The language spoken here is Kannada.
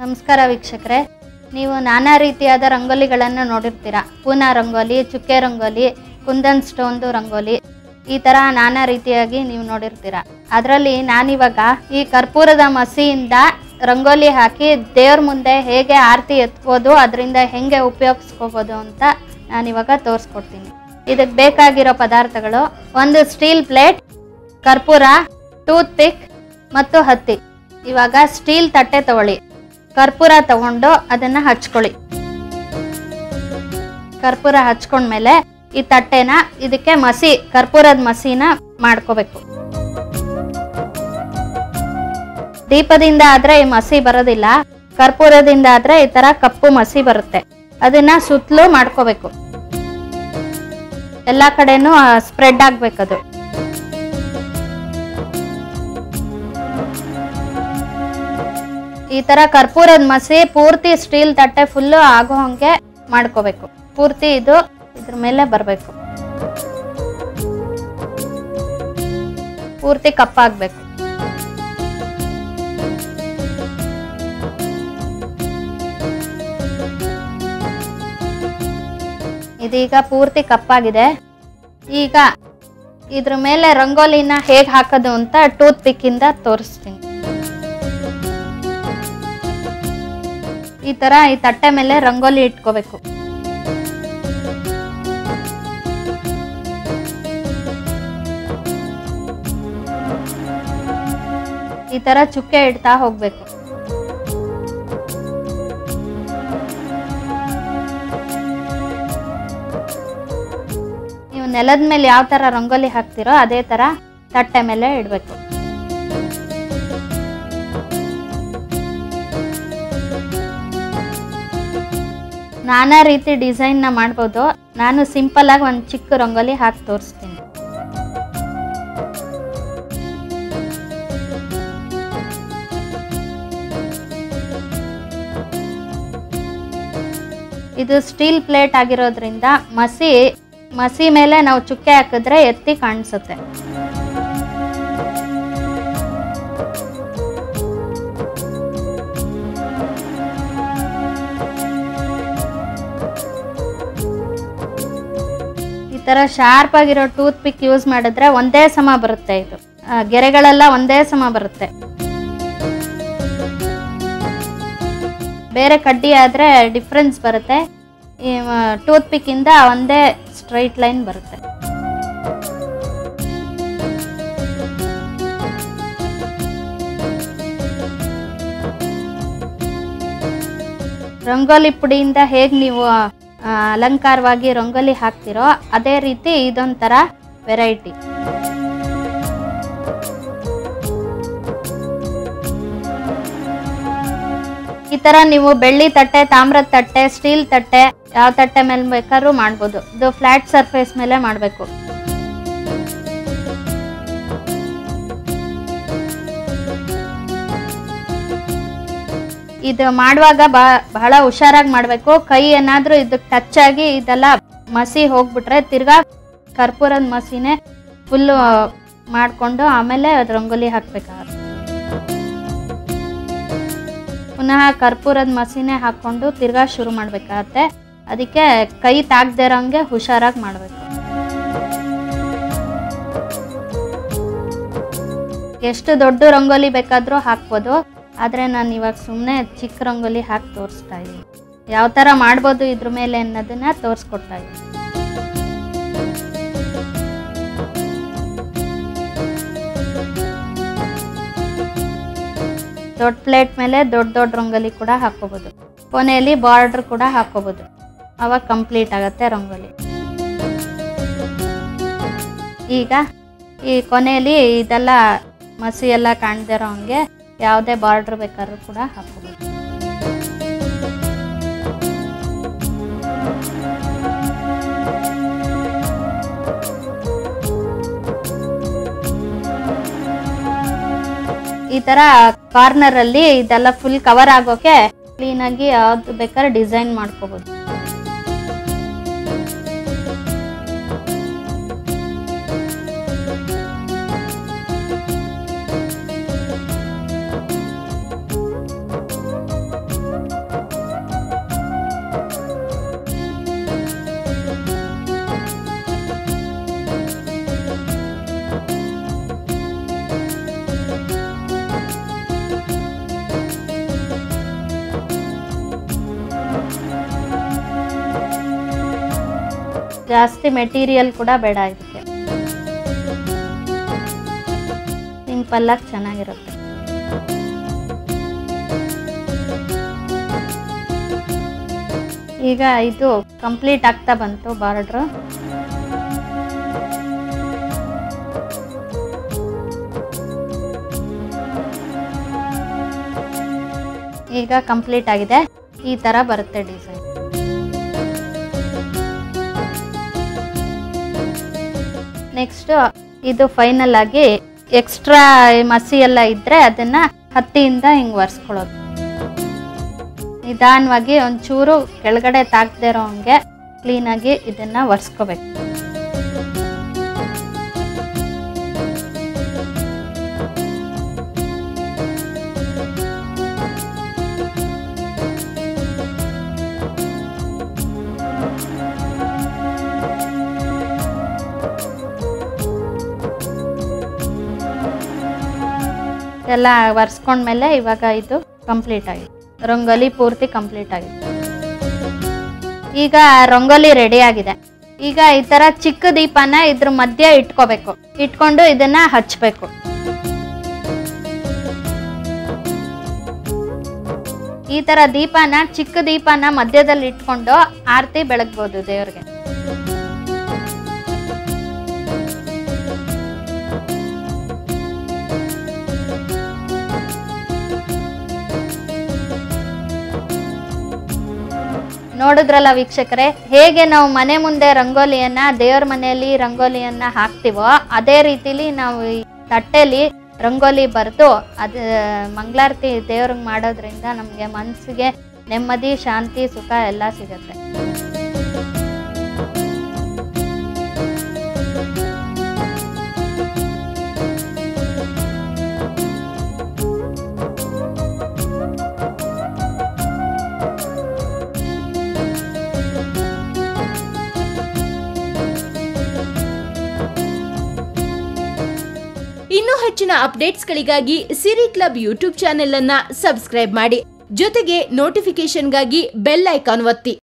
ನಮಸ್ಕಾರ ವೀಕ್ಷಕರೇ ನೀವು ನಾನಾ ರೀತಿಯಾದ ರಂಗೋಲಿಗಳನ್ನು ನೋಡಿರ್ತೀರ ಪೂನಾ ರಂಗೋಲಿ ಚುಕ್ಕೆ ರಂಗೋಲಿ ಕುಂದನ್ ಸ್ಟೋನ್ದು ರಂಗೋಲಿ ಈ ಥರ ನಾನಾ ರೀತಿಯಾಗಿ ನೀವು ನೋಡಿರ್ತೀರ ಅದರಲ್ಲಿ ನಾನಿವಾಗ ಈ ಕರ್ಪೂರದ ಮಸಿಯಿಂದ ರಂಗೋಲಿ ಹಾಕಿ ದೇವ್ರ ಮುಂದೆ ಹೇಗೆ ಆರತಿ ಎತ್ಬೋದು ಅದರಿಂದ ಹೆಂಗೆ ಉಪಯೋಗಿಸ್ಕೋಬೋದು ಅಂತ ನಾನಿವಾಗ ತೋರಿಸ್ಕೊಡ್ತೀನಿ ಇದಕ್ಕೆ ಬೇಕಾಗಿರೋ ಪದಾರ್ಥಗಳು ಒಂದು ಸ್ಟೀಲ್ ಪ್ಲೇಟ್ ಕರ್ಪೂರ ಟೂತ್ ಪಿಕ್ ಮತ್ತು ಹತ್ತಿ ಇವಾಗ ಸ್ಟೀಲ್ ತಟ್ಟೆ ತಗೊಳ್ಳಿ ಕರ್ಪೂರ ತಗೊಂಡು ಅದನ್ನ ಹಚ್ಕೊಳ್ಳಿ ಕರ್ಪೂರ ಹಚ್ಕೊಂಡ್ಮೇಲೆ ಈ ತಟ್ಟೆನ ಇದಕ್ಕೆ ಮಸಿ ಕರ್ಪೂರದ ಮಸಿನ ಮಾಡ್ಕೋಬೇಕು ದೀಪದಿಂದ ಆದ್ರೆ ಈ ಮಸಿ ಬರೋದಿಲ್ಲ ಕರ್ಪೂರದಿಂದ ಆದ್ರೆ ಈ ತರ ಕಪ್ಪು ಮಸಿ ಬರುತ್ತೆ ಅದನ್ನ ಸುತ್ತಲೂ ಮಾಡ್ಕೋಬೇಕು ಎಲ್ಲಾ ಕಡೆನೂ ಸ್ಪ್ರೆಡ್ ಆಗ್ಬೇಕದು ಈ ತರ ಕರ್ಪೂರದ ಮಸಿ ಪೂರ್ತಿ ಸ್ಟೀಲ್ ತಟ್ಟೆ ಫುಲ್ಲು ಆಗೋ ಹಂಗೆ ಮಾಡ್ಕೋಬೇಕು ಪೂರ್ತಿ ಇದು ಇದ್ರ ಮೇಲೆ ಬರಬೇಕು ಪೂರ್ತಿ ಕಪ್ಪಾಗ್ಬೇಕು ಇದೀಗ ಪೂರ್ತಿ ಕಪ್ಪಾಗಿದೆ ಈಗ ಇದ್ರ ಮೇಲೆ ರಂಗೋಲಿನ ಹೇಗೆ ಹಾಕೋದು ಅಂತ ಟೂತ್ ಪಿಕ್ ಇಂದ ತೋರಿಸ್ತೀನಿ ಈ ತರ ಈ ತಟ್ಟೆ ಮೇಲೆ ರಂಗೋಲಿ ಇಟ್ಕೋಬೇಕು ಈ ತರ ಚುಕ್ಕೆ ಇಡ್ತಾ ಹೋಗ್ಬೇಕು ನೀವು ನೆಲದ ಮೇಲೆ ಯಾವ ತರ ರಂಗೋಲಿ ಹಾಕ್ತಿರೋ ಅದೇ ತರ ತಟ್ಟೆ ಮೇಲೆ ಇಡಬೇಕು ನಾನಾ ರೀತಿ ಡಿಸೈನ್ನ ಮಾಡ್ಬೋದು ನಾನು ಸಿಂಪಲ್ ಆಗಿ ಒಂದು ಚಿಕ್ಕ ರಂಗೋಲಿ ಹಾಕಿ ತೋರಿಸ್ತೀನಿ ಇದು ಸ್ಟೀಲ್ ಪ್ಲೇಟ್ ಆಗಿರೋದ್ರಿಂದ ಮಸಿ ಮಸಿ ಮೇಲೆ ನಾವು ಚುಕ್ಕೆ ಹಾಕಿದ್ರೆ ಎತ್ತಿ ಕಾಣಿಸುತ್ತೆ ಈ ತರ ಶಾರ್ಪ್ ಆಗಿರೋ ಟೂತ್ ಪಿಕ್ ಯೂಸ್ ಮಾಡಿದ್ರೆ ಒಂದೇ ಸಮ ಬರುತ್ತೆ ಇದು ಆ, ಗೆರೆಗಳೆಲ್ಲ ಒಂದೇ ಸಮ ಬರುತ್ತೆ ಬೇರೆ ಕಡ್ಡಿ ಆದ್ರೆ ಡಿಫ್ರೆನ್ಸ್ ಬರುತ್ತೆ ಈ ಟೂತ್ ಪಿಕ್ ಇಂದ ಒಂದೇ ಸ್ಟ್ರೈಟ್ ಲೈನ್ ಬರುತ್ತೆ ರಂಗೋಲಿ ಪುಡಿಯಿಂದ ಹೇಗೆ ನೀವು ಆ, ಅಲಂಕಾರವಾಗಿ ರಂಗೋಲಿ ಹಾಕ್ತಿರೋ ಅದೇ ರೀತಿ ಇದೊಂಥರ ವೆರೈಟಿ ಈ ತರ ನೀವು ಬೆಳ್ಳಿ ತಟ್ಟೆ ತಾಮ್ರದ ತಟ್ಟೆ ಸ್ಟೀಲ್ ತಟ್ಟೆ ಯಾವ ತಟ್ಟೆ ಮೇಲೆ ಬೇಕಾದ್ರೂ ಮಾಡ್ಬೋದು ಇದು ಫ್ಲಾಟ್ ಸರ್ಫೇಸ್ ಮೇಲೆ ಮಾಡಬೇಕು ಇದು ಮಾಡುವಾಗ ಬಾ- ಬಹಳ ಹುಷಾರಾಗಿ ಮಾಡಬೇಕು ಕೈ ಏನಾದ್ರೂ ಇದಕ್ಕೆ ಟಚ್ ಆಗಿ ಇದೆಲ್ಲ ಮಸಿ ಹೋಗ್ಬಿಟ್ರೆ ತಿರ್ಗಾ ಕರ್ಪೂರದ ಮಸಿನೇ ಫುಲ್ಲು ಮಾಡಿಕೊಂಡು ಆಮೇಲೆ ಅದು ರಂಗೋಲಿ ಹಾಕ್ಬೇಕಾಗುತ್ತೆ ಪುನಃ ಕರ್ಪೂರದ ಮಸಿನೇ ಹಾಕ್ಕೊಂಡು ತಿರ್ಗಾ ಶುರು ಮಾಡ್ಬೇಕಾಗತ್ತೆ ಅದಕ್ಕೆ ಕೈ ತಾಗ್ದೇ ಇರೋಂಗೆ ಹುಷಾರಾಗಿ ಮಾಡಬೇಕು ಎಷ್ಟು ದೊಡ್ಡ ರಂಗೋಲಿ ಬೇಕಾದರೂ ಹಾಕ್ಬೋದು ಆದರೆ ನಾನು ಇವಾಗ ಸುಮ್ಮನೆ ಚಿಕ್ಕ ರಂಗೋಲಿ ಹಾಕಿ ತೋರಿಸ್ತಾ ಇದ್ದೀನಿ ಯಾವ ಥರ ಮಾಡ್ಬೋದು ಇದ್ರ ಮೇಲೆ ಅನ್ನೋದನ್ನ ತೋರಿಸ್ಕೊಡ್ತಾ ಇದ್ದೀನಿ ದೊಡ್ಡ ಪ್ಲೇಟ್ ಮೇಲೆ ದೊಡ್ಡ ದೊಡ್ಡ ರಂಗೋಲಿ ಕೂಡ ಹಾಕೋಬೋದು ಕೊನೆಯಲ್ಲಿ ಬಾರ್ಡರ್ ಕೂಡ ಹಾಕೋಬೋದು ಅವಾಗ ಕಂಪ್ಲೀಟ್ ಆಗುತ್ತೆ ರಂಗೋಲಿ ಈಗ ಈ ಕೊನೆಯಲ್ಲಿ ಇದೆಲ್ಲ ಮಸಿ ಎಲ್ಲ ಕಾಣ್ದಿರೋ ಹಂಗೆ ಯಾವುದೇ ಬಾರ್ಡ್ರ್ ಬೇಕಾದ್ರೂ ಕೂಡ ಹಾಕೋಬೋದು ಈ ತರ ಕಾರ್ನರ್ ಅಲ್ಲಿ ಇದೆಲ್ಲ ಫುಲ್ ಕವರ್ ಆಗೋಕೆ ಕ್ಲೀನ್ ಆಗಿ ಯಾವ್ದು ಬೇಕಾದ್ರೆ ಡಿಸೈನ್ ಮಾಡ್ಕೋಬಹುದು ಜಾಸ್ತಿ ಮೆಟೀರಿಯಲ್ ಕೂಡ ಬೇಡ ಇದಕ್ಕೆ ಸಿಂಪಲ್ಲಾಗಿ ಚೆನ್ನಾಗಿರುತ್ತೆ ಈಗ ಇದು ಕಂಪ್ಲೀಟ್ ಆಗ್ತಾ ಬಂತು ಬಾರ್ಡ್ರು ಈಗ ಕಂಪ್ಲೀಟ್ ಆಗಿದೆ ಈ ಥರ ಬರುತ್ತೆ ಡಿಸೈನ್ ನೆಕ್ಸ್ಟ್ ಇದು ಫೈನಲ್ ಆಗಿ ಎಕ್ಸ್ಟ್ರಾ ಮಸಿ ಎಲ್ಲ ಇದ್ರೆ ಅದನ್ನ ಹತ್ತಿಯಿಂದ ಹಿಂಗ್ ಒರೆಸ್ಕೊಳ್ಳೋದು ನಿಧಾನವಾಗಿ ಒಂಚೂರು ಕೆಳಗಡೆ ತಾಕ್ದೇ ಇರೋ ಹಂಗೆ ಕ್ಲೀನಾಗಿ ಇದನ್ನ ಒರೆಸ್ಕೋಬೇಕು ಎಲ್ಲ ಒರೆಸ್ಕೊಂಡ್ಮೇಲೆ ಇವಾಗ ಇದು ಕಂಪ್ಲೀಟ್ ಆಗಿದೆ ರಂಗೋಲಿ ಪೂರ್ತಿ ಕಂಪ್ಲೀಟ್ ಆಗಿದೆ ಈಗ ರಂಗೋಲಿ ರೆಡಿ ಆಗಿದೆ ಈಗ ಈ ತರ ಚಿಕ್ಕ ದೀಪನ ಇದ್ರ ಮಧ್ಯೆ ಇಟ್ಕೋಬೇಕು ಇಟ್ಕೊಂಡು ಇದನ್ನ ಹಚ್ಬೇಕು ಈ ತರ ದೀಪನ ಚಿಕ್ಕ ದೀಪನ ಮಧ್ಯದಲ್ಲಿ ಇಟ್ಕೊಂಡು ಆರತಿ ಬೆಳಗ್ಬೋದು ದೇವ್ರಿಗೆ ನೋಡಿದ್ರಲ್ಲ ವೀಕ್ಷಕರೇ ಹೇಗೆ ನಾವು ಮನೆ ಮುಂದೆ ರಂಗೋಲಿಯನ್ನ ದೇವ್ರ ಮನೆಯಲ್ಲಿ ರಂಗೋಲಿಯನ್ನ ಹಾಕ್ತಿವೋ ಅದೇ ರೀತಿಲಿ ನಾವು ಈ ತಟ್ಟೆಲಿ ರಂಗೋಲಿ ಬರೆದು ಅದು ಮಂಗಳಾರತಿ ದೇವ್ರಿಗೆ ಮಾಡೋದ್ರಿಂದ ನಮಗೆ ಮನಸ್ಸಿಗೆ ನೆಮ್ಮದಿ ಶಾಂತಿ ಸುಖ ಎಲ್ಲ ಸಿಗುತ್ತೆ ಇನ್ನೂ ಹೆಚ್ಚಿನ ಅಪ್ಡೇಟ್ಸ್ಗಳಿಗಾಗಿ ಸಿರಿ ಕ್ಲಬ್ ಯೂಟ್ಯೂಬ್ ಚಾನೆಲ್ ಅನ್ನ ಸಬ್ಸ್ಕ್ರೈಬ್ ಮಾಡಿ ಜೊತೆಗೆ ನೋಟಿಫಿಕೇಶನ್ಗಾಗಿ ಬೆಲ್ ಐಕಾನ್ ಒತ್ತಿ